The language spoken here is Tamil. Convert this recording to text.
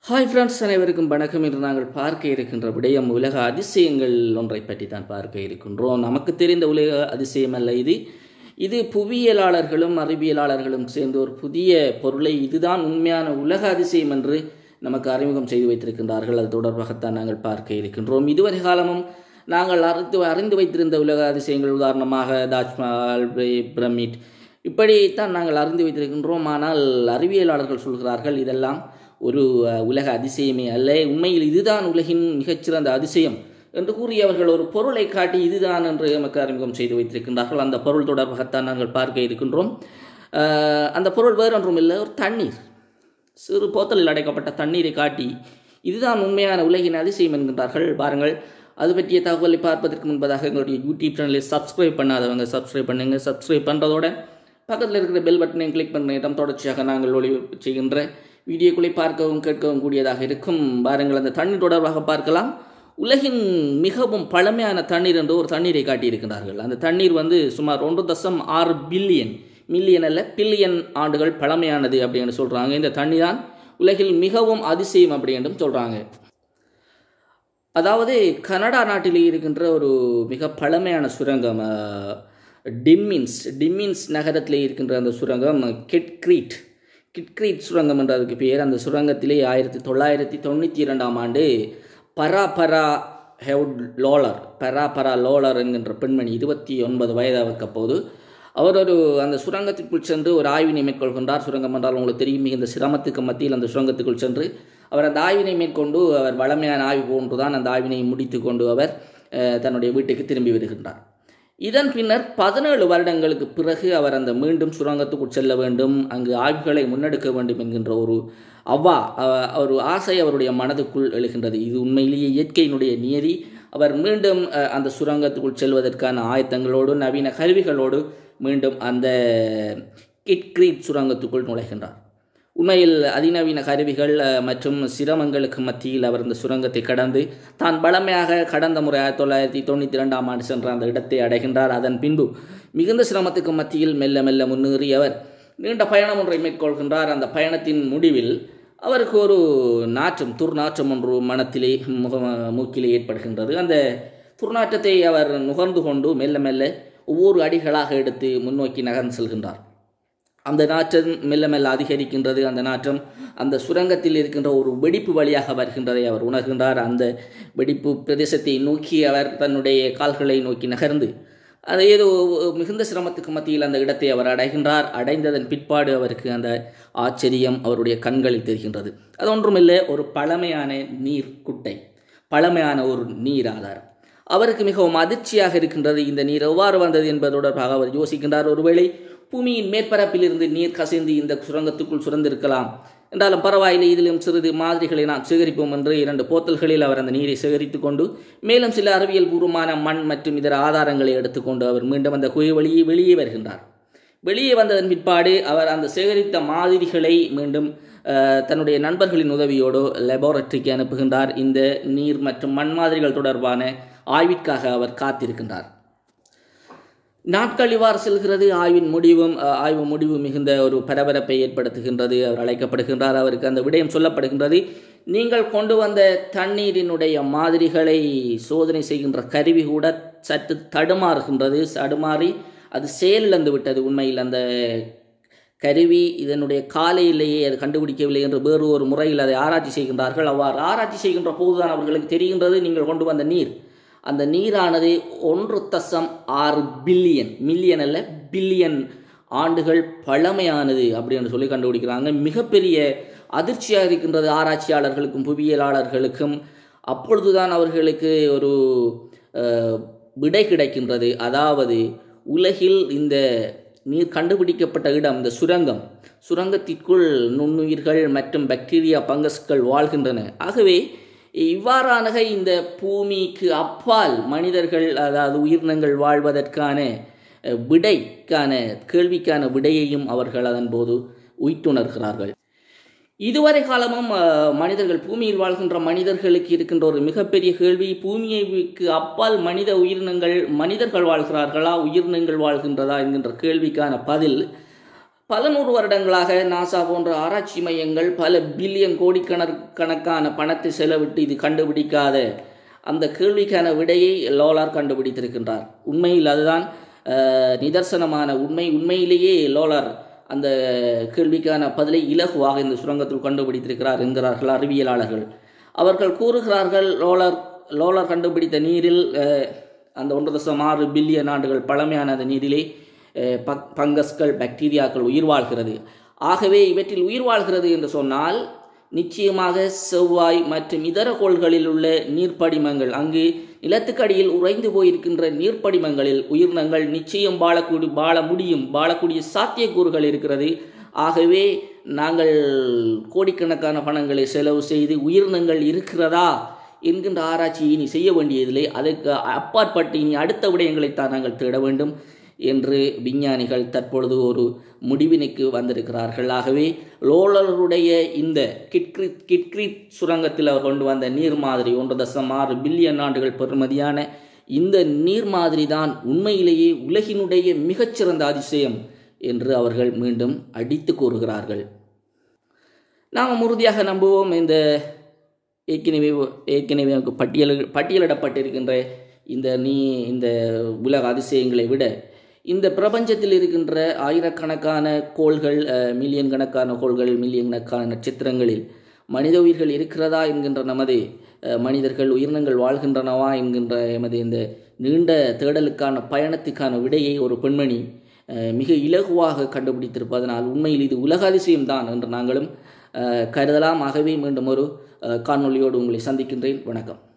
ஹாய் ஃப்ரெண்ட்ஸ் அனைவருக்கும் வணக்கம் என்று நாங்கள் பார்க்க இருக்கின்ற விடயம் உலக அதிசயங்கள் ஒன்றை பற்றி தான் பார்க்க இருக்கின்றோம் நமக்கு தெரிந்த உலக அதிசயம் அல்ல இது இது புவியியலாளர்களும் அறிவியலாளர்களும் சேர்ந்து ஒரு புதிய பொருளை இதுதான் உண்மையான உலக அதிசயம் என்று நமக்கு அறிமுகம் செய்து வைத்திருக்கின்றார்கள் அது தொடர்பாகத்தான் நாங்கள் பார்க்க இருக்கின்றோம் இதுவரை காலமும் நாங்கள் அறிந்து அறிந்து வைத்திருந்த உலக அதிசயங்கள் உதாரணமாக தாஜ்மஹால் பிரமிட் இப்படித்தான் நாங்கள் அறிந்து வைத்திருக்கின்றோம் ஆனால் அறிவியலாளர்கள் சொல்கிறார்கள் இதெல்லாம் ஒரு அஹ், உலக அதிசயமே அல்ல உண்மையில் இதுதான் உலகின் மிகச்சிறந்த அதிசயம் என்று கூறி அவர்கள் ஒரு பொருளை காட்டி இதுதான் என்று நமக்கு அறிமுகம் செய்து வைத்திருக்கின்றார்கள் அந்த பொருள் தொடர்பாகத்தான் நாங்கள் பார்க்க இருக்கின்றோம் அஹ், அந்த பொருள் வேறொன்றும் இல்லை ஒரு தண்ணீர் சிறு போத்தலில் அடைக்கப்பட்ட தண்ணீரை காட்டி இதுதான் உண்மையான உலகின் அதிசயம் என்கின்றார்கள் பாருங்கள் அது பற்றிய தகவலை பார்ப்பதற்கு முன்பதாக எங்களுடைய யூடியூப் சேனலை சப்ஸ்கிரைப் பண்ணாதவங்க சப்ஸ்கிரைப் பண்ணுங்க சப்ஸ்கிரைப் பண்ணுறதோட பக்கத்தில் இருக்கிற பெல் பட்டனையும் கிளிக் பண்ண இடம் தொடர்ச்சியாக நாங்கள் ஒளிபரப்பு செய்கின்ற வீடியோக்களை பார்க்கவும் கேட்கவும் கூடியதாக இருக்கும் பாருங்கள் அந்த தண்ணீர் தொடர்பாக பார்க்கலாம் உலகின் மிகவும் பழமையான தண்ணீர் என்று ஒரு தண்ணீரை காட்டியிருக்கிறார்கள் அந்த தண்ணீர் வந்து சுமார் ஒன்று தசம் ஆறு பில்லியன் மில்லியன் அல்ல பில்லியன் ஆண்டுகள் பழமையானது அப்படின்னு சொல்கிறாங்க இந்த தண்ணி தான் உலகில் மிகவும் அதிசயம் அப்படி என்றும் சொல்கிறாங்க அதாவது கனடா நாட்டில் இருக்கின்ற ஒரு மிக பழமையான சுரங்கம் அஹ், டிம்மின்ஸ் டிம்மின்ஸ் நகரத்தில் இருக்கின்ற அந்த சுரங்கம் கிட்க்ரீட் கிட்க்ரீட் சுரங்கம் என்ற அதுக்கு பேர் அந்த சுரங்கத்திலே ஆயிரத்தி தொள்ளாயிரத்தி தொண்ணூற்றி இரண்டாம் ஆண்டு பரா பரா ஹெவுட் லோலர் பரா பரா லோலர் என்கின்ற பெண்மணி இருபத்தி ஒன்பது வயதாக போது அவர் ஒரு அந்த சுரங்கத்திற்குள் சென்று ஒரு ஆய்வினை மேற்கொள்கின்றார் சுரங்கம் என்றால் உங்களுக்கு தெரியும் மிகுந்த சிரமத்துக்கு மத்தியில் அந்த சுரங்கத்துக்குள் சென்று அவர் அந்த ஆய்வினை மேற்கொண்டு அவர் வளமையான ஆய்வு போன்றுதான் அந்த ஆய்வினை முடித்து கொண்டு அவர் அஹ், தன்னுடைய வீட்டுக்கு திரும்பி வருகின்றார் இதன் பின்னர் பதினேழு வருடங்களுக்கு பிறகு அவர் அந்த மீண்டும் சுரங்கத்துக்குள் செல்ல வேண்டும் அங்கு ஆய்வுகளை முன்னெடுக்க வேண்டும் என்கின்ற ஒரு அவ்வா அஹ், ஒரு ஆசை அவருடைய மனதுக்குள் எழுகின்றது இது உண்மையிலேயே இயற்கையினுடைய நியதி அவர் மீண்டும் அஹ், அந்த சுரங்கத்துக்குள் செல்வதற்கான ஆயத்தங்களோடு நவீன கருவிகளோடு மீண்டும் அந்த கிட்கிரீட் சுரங்கத்துக்குள் நுழைகின்றார் உண்மையில் அதிநவீன கருவிகள் அஹ், மற்றும் சிரமங்களுக்கு மத்தியில் அவர் இந்த சுரங்கத்தை கடந்து தான் பழமையாக கடந்த முறை ஆயிரத்தி தொள்ளாயிரத்தி தொண்ணூற்றி ரெண்டாம் ஆண்டு சென்ற அந்த இடத்தை அடைகின்றார் அதன் பின்பு மிகுந்த சிரமத்துக்கு மத்தியில் மெல்ல மெல்ல முன்னேறி அவர் நீண்ட பயணம் ஒன்றை மேற்கொள்கின்றார் அந்த பயணத்தின் முடிவில் அவருக்கு ஒரு நாற்றம் துர்நாற்றம் ஒன்று மனத்திலே முக மூக்கிலே ஏற்படுகின்றது அந்த துர்நாற்றத்தை அவர் நுகர்ந்து கொண்டு மெல்ல மெல்ல ஒவ்வொரு அடிகளாக எடுத்து முன்னோக்கி நகர்ந்து செல்கின்றார் அந்த நாற்றம் மெல்ல மெல்ல அதிகரிக்கின்றது அந்த நாற்றம் அந்த சுரங்கத்தில் இருக்கின்ற ஒரு வெடிப்பு வழியாக வருகின்றதை அவர் உணர்கின்றார் அந்த வெடிப்பு பிரதேசத்தை நோக்கி அவர் தன்னுடைய கால்களை நோக்கி நகர்ந்து அது ஏதோ மிகுந்த சிரமத்துக்கு மத்தியில் அந்த இடத்தை அவர் அடைகின்றார் அடைந்ததன் பிற்பாடு அவருக்கு அந்த ஆச்சரியம் அவருடைய கண்களில் தெரிகின்றது அது ஒன்றுமில்லை ஒரு பழமையான நீர் குட்டை பழமையான ஒரு நீர் ஆதாரம் அவருக்கு மிகவும் அதிர்ச்சியாக இருக்கின்றது இந்த நீர் எவ்வாறு வந்தது என்பது தொடர்பாக அவர் யோசிக்கின்றார் ஒருவேளை பூமியின் மேற்பரப்பிலிருந்து நீர் கசிந்து இந்த சுரங்கத்துக்குள் சுரந்திருக்கலாம் என்றாலும் பரவாயில்லை இதிலும் சிறிது மாதிரிகளை நாம் சேகரிப்போம் என்று இரண்டு போத்தல்களில் அவர் அந்த நீரை சேகரித்துக் கொண்டு மேலும் சில அறிவியல் பூர்வமான மண் மற்றும் இதர ஆதாரங்களை எடுத்துக்கொண்டு அவர் மீண்டும் அந்த குகை வழியே வெளியே வருகின்றார் வெளியே வந்ததன் பிற்பாடு அவர் அந்த சேகரித்த மாதிரிகளை மீண்டும் அஹ், தன்னுடைய நண்பர்களின் உதவியோடு லெபார்டரிக்கு அனுப்புகின்றார் இந்த நீர் மற்றும் மண் மாதிரிகள் தொடர்பான ஆய்விற்காக அவர் காத்திருக்கின்றார் நாட்கள் இவ்வாறு செல்கிறது ஆய்வின் முடிவும் அஹ், ஆய்வு முடிவு மிகுந்த ஒரு பரபரப்பை ஏற்படுத்துகின்றது அவர் அழைக்கப்படுகின்றார் அவருக்கு அந்த விடயம் சொல்லப்படுகின்றது நீங்கள் கொண்டு வந்த தண்ணீரினுடைய மாதிரிகளை சோதனை செய்கின்ற கருவி கூட சற்று தடுமாறுகின்றது தடுமாறி அது செயலிழந்து விட்டது உண்மையில் அந்த கருவி இதனுடைய காலையிலேயே அது கண்டுபிடிக்கவில்லை என்று வேறு ஒரு முறையில் அதை ஆராய்ச்சி செய்கின்றார்கள் அவ்வாறு ஆராய்ச்சி செய்கின்ற போதுதான் அவர்களுக்கு தெரிகின்றது நீங்கள் கொண்டு வந்த நீர் அந்த நீரானது ஒன்று தசம் ஆறு பில்லியன் மில்லியன் அல்ல பில்லியன் ஆண்டுகள் பழமையானது அப்படின்னு சொல்லி கண்டுபிடிக்கிறாங்க மிகப்பெரிய அதிர்ச்சியாக இருக்கின்றது ஆராய்ச்சியாளர்களுக்கும் புவியியலாளர்களுக்கும் அப்பொழுதுதான் அவர்களுக்கு ஒரு அஹ், விடை கிடைக்கின்றது அதாவது உலகில் இந்த நீர் கண்டுபிடிக்கப்பட்ட இடம் இந்த சுரங்கம் சுரங்கத்திற்குள் நுண்ணுயிர்கள் மற்றும் பாக்டீரியா பங்கஸ்கள் வாழ்கின்றன ஆகவே இவ்வாறான இந்த பூமிக்கு அப்பால் மனிதர்கள் அதாவது உயிரினங்கள் வாழ்வதற்கான அஹ், விடைக்கான கேள்விக்கான விடையையும் அவர்கள் அதன் போது உய்த்துணர்கிறார்கள் இதுவரை காலமும் அஹ், மனிதர்கள் பூமியில் வாழ்கின்ற மனிதர்களுக்கு இருக்கின்ற ஒரு மிகப்பெரிய கேள்வி பூமியைக்கு அப்பால் மனித உயிரினங்கள் மனிதர்கள் வாழ்கிறார்களா உயிரினங்கள் வாழ்கின்றதா என்கின்ற கேள்விக்கான பதில் பல நூறு வருடங்களாக நாசா போன்ற ஆராய்ச்சி மையங்கள் பல பில்லியன் கோடிக்கணக்கான பணத்தை செலவிட்டு இது கண்டுபிடிக்காத அந்த கேள்விக்கான விடையை லோலார் கண்டுபிடித்திருக்கின்றார் உண்மையில் அதுதான் அஹ், நிதர்சனமான உண்மை உண்மையிலேயே லோலார் அந்த கேள்விக்கான பதிலை இலகுவாக இந்த சுரங்கத்தில் கண்டுபிடித்திருக்கிறார் என்கிறார்கள் அறிவியலாளர்கள் அவர்கள் கூறுகிறார்கள் லோலார் லோலார் கண்டுபிடித்த நீரில் அஹ், அந்த ஒன்று தசம் ஆறு பில்லியன் ஆண்டுகள் பழமையான அந்த நீரிலே அஹ், பக் பங்கஸ்கள் பாக்டீரியாக்கள் உயிர் வாழ்கிறது ஆகவே இவற்றில் உயிர் வாழ்கிறது என்று சொன்னால் நிச்சயமாக செவ்வாய் மற்றும் இதர கோள்களில் உள்ள நீர்ப்படிமங்கள் அங்கு நிலத்துக்கடியில் உறைந்து போயிருக்கின்ற நீர்ப்படிமங்களில் உயிரினங்கள் நிச்சயம் வாழக்கூடி வாழ முடியும் வாழக்கூடிய சாத்தியக்கூறுகள் இருக்கிறது ஆகவே நாங்கள் கோடிக்கணக்கான பணங்களை செலவு செய்து உயிரினங்கள் இருக்கிறதா என்கின்ற ஆராய்ச்சியை இனி செய்ய வேண்டியதில்லை அதற்கு அப்பாற்பட்டு இனி அடுத்த விடயங்களைத்தான் நாங்கள் தேட வேண்டும் என்று விஞ்ஞானிகள் தற்பொழுது ஒரு முடிவினைக்கு வந்திருக்கிறார்கள் ஆகவே லோலருடைய இந்த கிட்கிரிட் கிட்கிரிட் சுரங்கத்தில் அவர் கொண்டு வந்த நீர் மாதிரி ஒன்று தசம் ஆறு பில்லியன் ஆண்டுகள் பெறுமதியான இந்த நீர் மாதிரி தான் உண்மையிலேயே உலகினுடைய மிகச்சிறந்த அதிசயம் என்று அவர்கள் மீண்டும் அடித்து கூறுகிறார்கள் நாம் உறுதியாக நம்புவோம் இந்த ஏற்கனவே ஏற்கனவே பட்டியல் பட்டியலிடப்பட்டிருக்கின்ற இந்த நீ இந்த உலக அதிசயங்களை விட இந்த பிரபஞ்சத்தில் இருக்கின்ற ஆயிரக்கணக்கான கோள்கள் அஹ், மில்லியன் கணக்கான கோள்கள் மில்லியன் கணக்கான நட்சத்திரங்களில் மனித உயிர்கள் இருக்கிறதா என்கின்ற நமது அஹ், மனிதர்கள் உயிரினங்கள் வாழ்கின்றனவா என்கின்ற எமது இந்த நீண்ட தேடலுக்கான பயணத்துக்கான விடையை ஒரு பெண்மணி அஹ், மிக இலகுவாக கண்டுபிடித்திருப்பதனால் உண்மையில் இது உலக அதிசயம்தான் என்று நாங்களும் அஹ், கருதலாம் ஆகவே மீண்டும் ஒரு அஹ், காணொளியோடு உங்களை சந்திக்கின்றேன் வணக்கம்